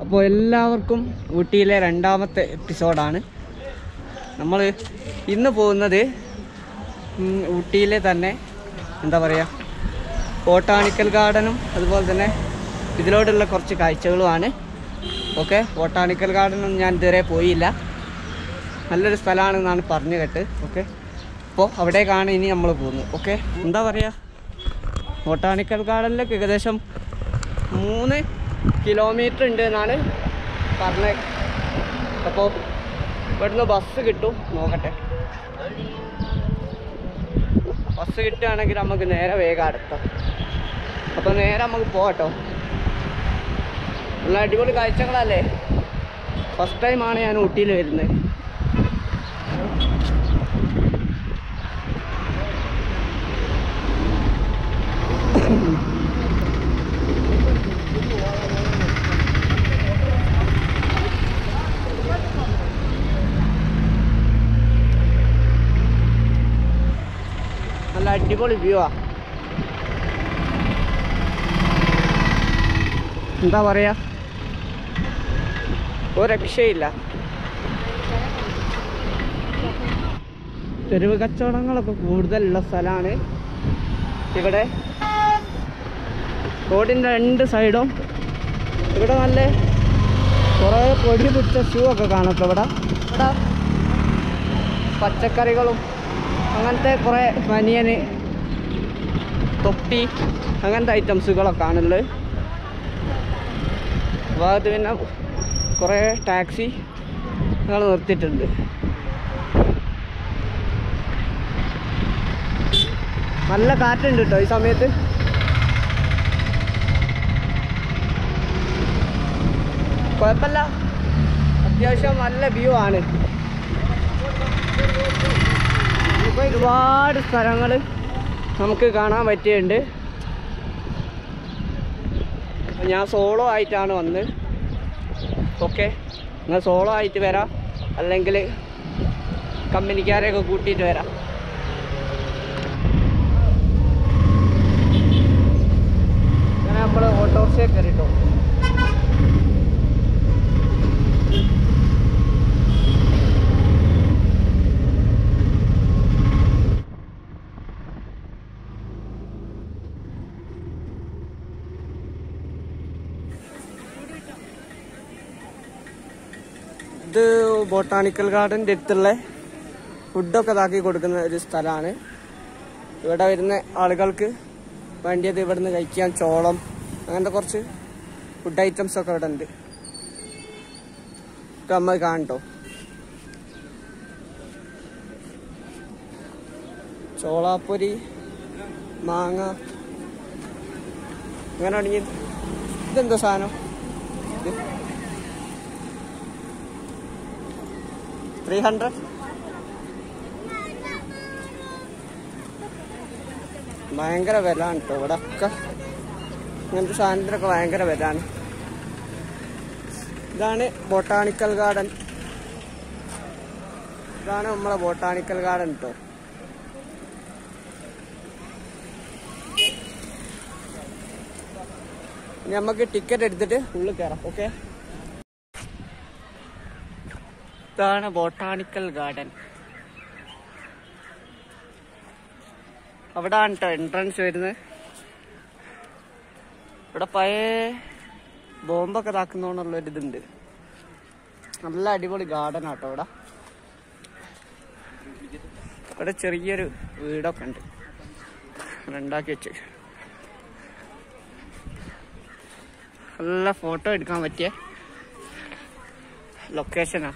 അപ്പോൾ എല്ലാവർക്കും ഊട്ടിയിലെ രണ്ടാമത്തെ എപ്പിസോഡാണ് നമ്മൾ ഇന്ന് പോകുന്നത് ഉം, ഊട്ടിയിലെ തന്നെ എന്താ പറയുക ബോട്ടാണിക്കൽ ഗാർഡനും അതുപോലെ തന്നെ ഇതിലോട്ടുള്ള കുറച്ച് കാഴ്ചകളുമാണ് ഓക്കെ ബോട്ടാണിക്കൽ ഗാർഡനൊന്നും ഞാൻ ഇതുവരെ പോയില്ല നല്ലൊരു സ്ഥലമാണെന്നാണ് പറഞ്ഞു കേട്ട് ഓക്കെ അപ്പോൾ അവിടേക്കാണ് ഇനി നമ്മൾ പോകുന്നത് ഓക്കെ എന്താ പറയുക ബൊട്ടാണിക്കൽ ഗാർഡനിലേക്ക് ഏകദേശം മൂന്ന് കിലോമീറ്റർ ഉണ്ട് എന്നാണ് പറഞ്ഞത് അപ്പോൾ ഇവിടുന്ന് ബസ് കിട്ടും നോക്കട്ടെ ബസ് കിട്ടുകയാണെങ്കിൽ നമുക്ക് നേരെ വേഗം അടുത്താം അപ്പോൾ നേരെ നമുക്ക് പോകട്ടോ നല്ല അടിപൊളി കാഴ്ചകളല്ലേ ഫസ്റ്റ് ടൈമാണ് ഞാൻ ഊട്ടിയിൽ വരുന്നത് നല്ല അടിപൊളി വ്യൂ ആ എന്താ പറയാ ഒരു രക്ഷയില്ല തെരുവ് കച്ചവടങ്ങളൊക്കെ കൂടുതലുള്ള സ്ഥലമാണ് ഇവിടെ റോഡിൻ്റെ രണ്ട് സൈഡും ഇവിടെ നല്ല കുറേ പൊടി പിടിച്ച ഷൂ ഒക്കെ കാണട്ടോ ഇവിടെ ഇവിടെ പച്ചക്കറികളും അങ്ങനത്തെ കുറേ ബനിയന് തൊപ്പി അങ്ങനത്തെ ഐറ്റംസുകളൊക്കെ ആണുള്ളത് അപ്പോൾ അത് പിന്നെ കുറേ ടാക്സി ഞങ്ങൾ നിർത്തിയിട്ടുണ്ട് നല്ല കാറ്റുണ്ട് കേട്ടോ ഈ സമയത്ത് കുഴപ്പമില്ല അത്യാവശ്യം നല്ല വ്യൂ ആണ് ഇപ്പോൾ ഒരുപാട് സ്ഥലങ്ങൾ നമുക്ക് കാണാൻ പറ്റിയുണ്ട് അപ്പോൾ ഞാൻ സോളോ ആയിട്ടാണ് വന്നത് ഓക്കെ നിങ്ങൾ സോളോ ആയിട്ട് വരാം അല്ലെങ്കിൽ കമ്പനിക്കാരെയൊക്കെ കൂട്ടിയിട്ട് വരാം അങ്ങനെ നമ്മൾ ഓട്ടോറിക്ഷ കയറിട്ടോ ഇത് ബോട്ടാണിക്കൽ ഗാർഡൻ്റെ അടുത്തുള്ള ഫുഡൊക്കെ ഇതാക്കി കൊടുക്കുന്ന ഒരു സ്ഥലമാണ് ഇവിടെ വരുന്ന ആളുകൾക്ക് വേണ്ടിയത് ഇവിടുന്ന് കഴിക്കാൻ ചോളം അങ്ങനത്തെ കുറച്ച് ഫുഡ് ഐറ്റംസ് ഒക്കെ ഇവിടെ ഉണ്ട് ഇത് നമ്മൾ കാണട്ടോ ചോളാപ്പൊരി മാങ്ങ അങ്ങനെ തുടങ്ങി ഇതെന്താ സാധനം ഇത് ത്രീ ഹൺഡ്രഡ് ഭയങ്കര വില ആണ് കേട്ടോ ഇവിടെ ഒക്കെ ഇങ്ങനത്തെ സാധനത്തിനൊക്കെ ഭയങ്കര വില ആണ് ഇതാണ് ബൊട്ടാണിക്കൽ ഗാർഡൻ ഇതാണ് നമ്മളെ ബൊട്ടാണിക്കൽ ഗാർഡൻ കേട്ടോ ഇനി നമുക്ക് ടിക്കറ്റ് എടുത്തിട്ട് ഉള്ളിൽ കയറാം ഓക്കെ ഇതാണ് ബോട്ടാണിക്കൽ ഗാർഡൻ അവിടാണ് കേട്ടോ എൻട്രൻസ് വരുന്നത് ഇവിടെ പഴയ ബോംബൊക്കെ ഇതാക്കുന്നോണ്ടുള്ള ഒരു ഇതുണ്ട് നല്ല അടിപൊളി ഗാർഡൻ ആട്ടോ ഇവിടെ ഇവിടെ ചെറിയൊരു വീടൊക്കെ ഉണ്ട് ഇവിടെ ഉണ്ടാക്കി വെച്ച് നല്ല ഫോട്ടോ എടുക്കാൻ പറ്റിയ ലൊക്കേഷനാ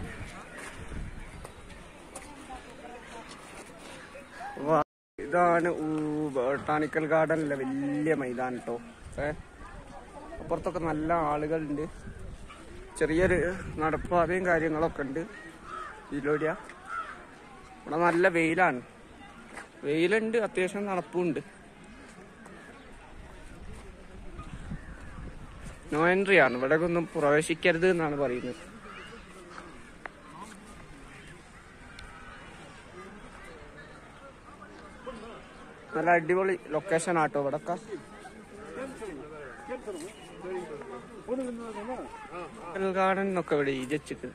വാ, ഇതാണ് ഊ- ബൊട്ടാണിക്കൽ ഗാർഡനിലെ വലിയ മൈതാനം കേട്ടോ ഏ അപ്പുറത്തൊക്കെ നല്ല ആളുകളുണ്ട് ചെറിയൊരു നടപ്പാതയും കാര്യങ്ങളൊക്കെ ഉണ്ട് ഇതിലൂടെയാ ഇവിടെ നല്ല വെയിലാണ് വെയിലുണ്ട് അത്യാവശ്യം നടപ്പുണ്ട് നോ എൻട്രി ആണ് ഇവിടെ ഒന്നും പ്രവേശിക്കരുത് എന്നാണ് പറയുന്നത് നല്ല അടിപൊളി ലൊക്കേഷൻ ആട്ടോ ഇവിടൊക്കെ ഗാർഡൻ എന്നൊക്കെ ഇവിടെ എഴുതിച്ചിട്ട്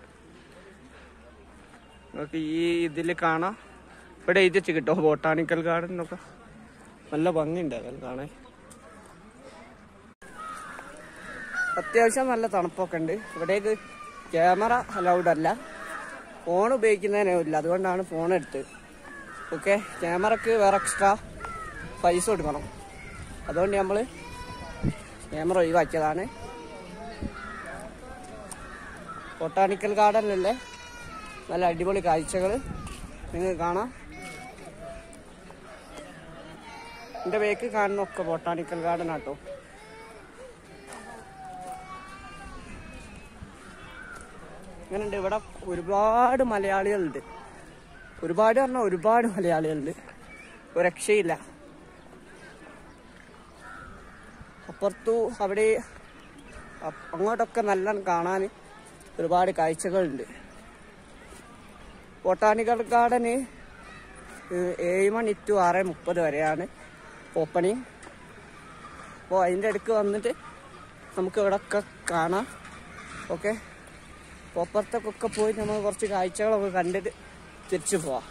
നമുക്ക് ഈ ഇതിൽ കാണാം ഇവിടെ എഴുതിച്ച് കിട്ടോ ബോട്ടാണിക്കൽ ഗാർഡൻ എന്നൊക്കെ നല്ല ഭംഗിയുണ്ട് അതെല്ലാം കാണാൻ അത്യാവശ്യം നല്ല തണുപ്പൊക്കെ ഉണ്ട് ഇവിടേക്ക് ക്യാമറ അലൗഡ് അല്ല ഫോൺ ഉപയോഗിക്കുന്നതിനേ ഇല്ല അതുകൊണ്ടാണ് ഫോൺ എടുത്തത് ഓക്കെ ക്യാമറക്ക് വേറെ എക്സ്ട്രാ പൈസ കൊടുക്കണം അതുകൊണ്ട് നമ്മൾ ക്യാമറ ഒഴിവാക്കിയതാണ് ബൊട്ടാണിക്കൽ ഗാർഡനിലല്ലേ നല്ല അടിപൊളി കാഴ്ചകൾ നിങ്ങൾക്ക് കാണാം എൻ്റെ ബേക്ക് കാണുന്ന ഒക്കെ ബൊട്ടാണിക്കൽ ഗാർഡൻ ആട്ടോ അങ്ങനെയുണ്ട് ഇവിടെ ഒരുപാട് മലയാളികളുണ്ട് ഒരുപാട് പറഞ്ഞാൽ ഒരുപാട് മലയാളികളുണ്ട് ഒരു രക്ഷയില്ല അപ്പുറത്തു അവിടെ അ- അങ്ങോട്ടൊക്കെ നല്ല കാണാൻ ഒരുപാട് കാഴ്ചകളുണ്ട് ബൊട്ടാണിക്കൽ ഗാർഡന് ഏഹ്, ഏഴ് മണി ടു ആറ് മുപ്പത് വരെയാണ് ഓപ്പണിങ് അപ്പോൾ അതിൻ്റെ ഇടയ്ക്ക് വന്നിട്ട് നമുക്ക് ഇവിടെ ഒക്കെ കാണാം ഓക്കെ അപ്പോൾ അപ്പുറത്തൊക്കെ പോയി നമുക്ക് കുറച്ച് കാഴ്ചകളൊക്കെ കണ്ടിട്ട് തിരിച്ചു പോവാം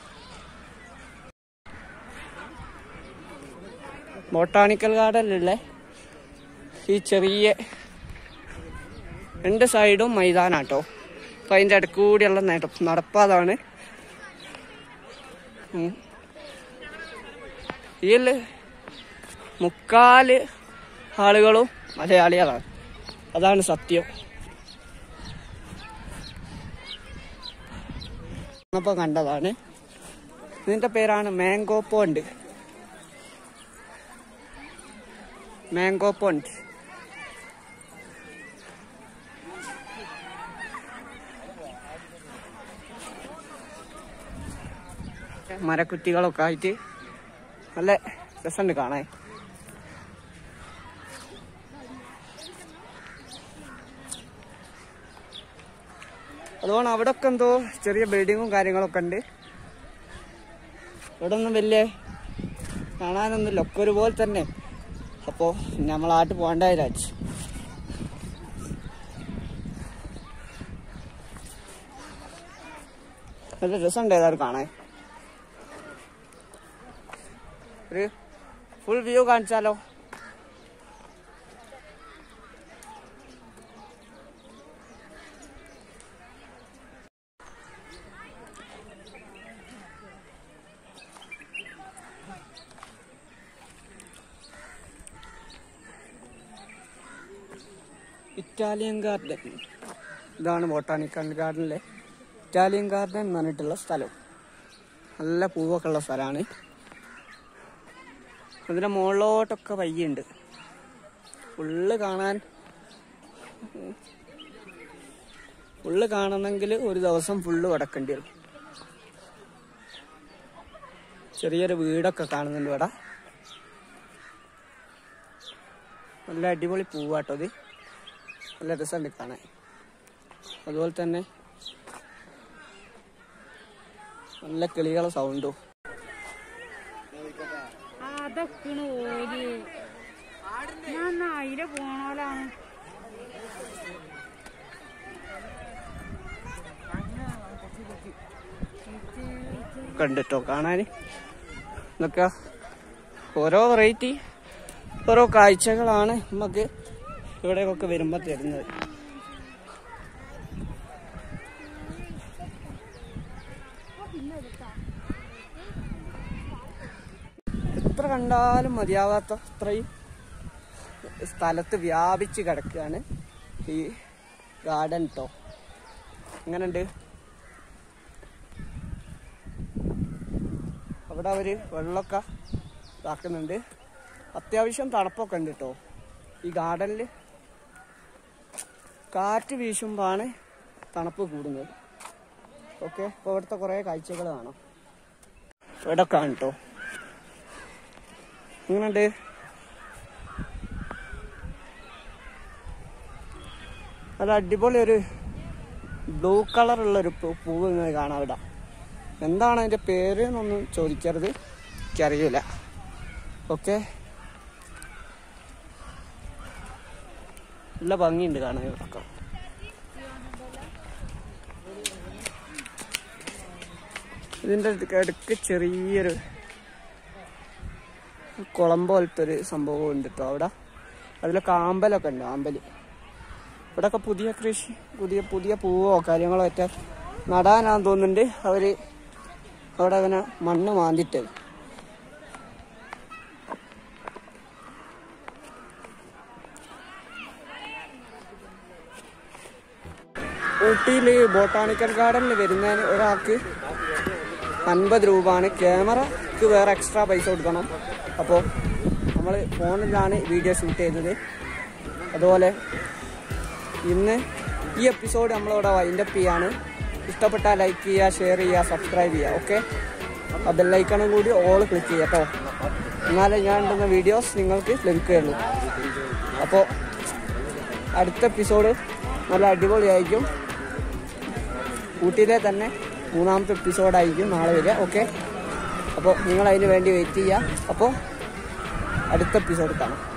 ബൊട്ടാണിക്കൽ ഗാർഡനിലുള്ള ഈ ചെറിയ രണ്ട് സൈഡും മൈതാനാട്ടോ അപ്പം അതിൻ്റെ ഇടയ്ക്ക് കൂടിയുള്ള നട നടപ്പാതാണ് ഉം. ഇതില് മുക്കാല് ആളുകളും മലയാളികളാണ് അതാണ് സത്യം അപ്പോൾ കണ്ടതാണ് ഇതിൻ്റെ പേരാണ് മാംഗോ പോണ്ട് മാംഗോ പോണ്ട് മരക്കുറ്റികളൊക്കെ ആയിട്ട് നല്ല രസമുണ്ട് കാണാൻ അതുകൊണ്ട് അവിടെ ഒക്കെ എന്തോ ചെറിയ ബിൽഡിങ്ങും കാര്യങ്ങളൊക്കെ ഉണ്ട് ഇവിടെ ഒന്നും വലിയ കാണാനൊന്നുമില്ല ഒക്കെ ഒരുപോലെ തന്നെ അപ്പോൾ നമ്മളാട്ട് പോകണ്ട വിചാരിച്ചു നല്ല രസമുണ്ട് ഏതായാലും കാണാൻ ഒരു ഫുൾ വ്യൂ കാണിച്ചാലോ ഇറ്റാലിയൻ ഗാർഡൻ ഇതാണ് ബോട്ടാണിക്കൽ ഗാർഡനിലെ ഇറ്റാലിയൻ ഗാർഡൻ എന്ന് പറഞ്ഞിട്ടുള്ള സ്ഥലം നല്ല പൂവൊക്കെ ഉള്ള സ്ഥലമാണ് അതിന്റെ മുകളിലോട്ടൊക്കെ വയ്യുണ്ട് ഫുള്ള് കാണാൻ ഫുള്ള് കാണണമെങ്കിൽ ഒരു ദിവസം ഫുള്ള് കിടക്കേണ്ടി വരും ചെറിയൊരു വീടൊക്കെ കാണുന്നുണ്ട് ഇവിടെ നല്ല അടിപൊളി പൂവാട്ടോ ഇത് നല്ല രസമുണ്ട് കാണാൻ അതുപോലെ തന്നെ നല്ല കിളികളെ സൗണ്ടും അതൊക്കെ ഓര് ഞാൻ അതിലെ പോണോലാണ് കണ്ടിട്ടോ കാണാൻ ഇതൊക്കെ ഓരോ വെറൈറ്റി ഓരോ കാഴ്ചകളാണ് നമുക്ക് ഇവിടേക്കൊക്കെ വരുമ്പോൾ തരുന്നത് എത്ര കണ്ടാലും മതിയാവാത്ത അത്രയും സ്ഥലത്ത് വ്യാപിച്ച് കിടക്കുകയാണ് ഈ ഗാർഡൻ കേട്ടോ എങ്ങനെയുണ്ട് അവിടെ അവര് വെള്ളമൊക്കെ ഇതാക്കുന്നുണ്ട് അത്യാവശ്യം തണുപ്പൊക്കെ ഉണ്ട് കേട്ടോ ഈ ഗാർഡനിൽ കാറ്റ് വീശുമ്പോഴാണ് തണുപ്പ് കൂടുന്നത് ഓക്കെ അപ്പോൾ ഇവിടുത്തെ കുറേ കാഴ്ചകൾ കാണാം ഇവിടെ കാണും കേട്ടോ എങ്ങനെയുണ്ട് നല്ല അടിപൊളി ഒരു ബ്ലൂ കളറുള്ള ഒരു പൂവ് ഇങ്ങനെ കാണാം ഇവിടെ എന്താണ് അതിന്റെ പേര് എന്നൊന്നും ചോദിക്കരുത് എനിക്കറിയില്ല ഓക്കെ നല്ല ഭംഗിയുണ്ട് കാണാൻ ഇവിടൊക്കെ ഇതിന്റെ ഇടയ്ക്ക് ചെറിയൊരു കുളം പോലത്തെ ഒരു സംഭവം ഉണ്ട് കേട്ടോ അവിടെ അതിലൊക്കെ ആമ്പലൊക്കെ ഉണ്ട് ആമ്പല് ഇവിടെയൊക്കെ പുതിയ കൃഷി പുതിയ പുതിയ പൂവോ കാര്യങ്ങളോ ഒക്കെ നടാനാന്ന് തോന്നുന്നുണ്ട് അവര് അവിടെ അങ്ങനെ മണ്ണ് മാന്തിട്ട് ഊട്ടിയിൽ ബോട്ടാണിക്കൽ ഗാർഡനിൽ വരുന്നതിന് ഒരാൾക്ക് അൻപത് രൂപയാണ് ക്യാമറക്ക് വേറെ എക്സ്ട്രാ പൈസ കൊടുക്കണം അപ്പോൾ നമ്മൾ ഫോണിലാണ് വീഡിയോ ഷൂട്ട് ചെയ്തത് അതുപോലെ ഇന്ന് ഈ എപ്പിസോഡ് നമ്മളിവിടെ വൈൻഡപ്പ് ചെയ്യാണ് ഇഷ്ടപ്പെട്ടാൽ ലൈക്ക് ചെയ്യുക ഷെയർ ചെയ്യുക സബ്സ്ക്രൈബ് ചെയ്യുക ഓക്കെ ആ ബെല്ലൈക്കണും കൂടി ഓൾ ക്ലിക്ക് ചെയ്യുക കേട്ടോ എന്നാലേ ഞാൻ ഇടുന്ന വീഡിയോസ് നിങ്ങൾക്ക് ലഭിക്കുകയുള്ളൂ അപ്പോൾ അടുത്ത എപ്പിസോഡ് നല്ല അടിപൊളിയായിരിക്കും ഊട്ടിയിലെ തന്നെ മൂന്നാമത്തെ എപ്പിസോഡായിരിക്കും നാളെ വരിക ഓക്കെ അപ്പോൾ നിങ്ങൾ അതിന് വേണ്ടി വെയിറ്റ് ചെയ്യുക അപ്പോൾ അടുത്ത എപ്പിസോഡ് കാണാം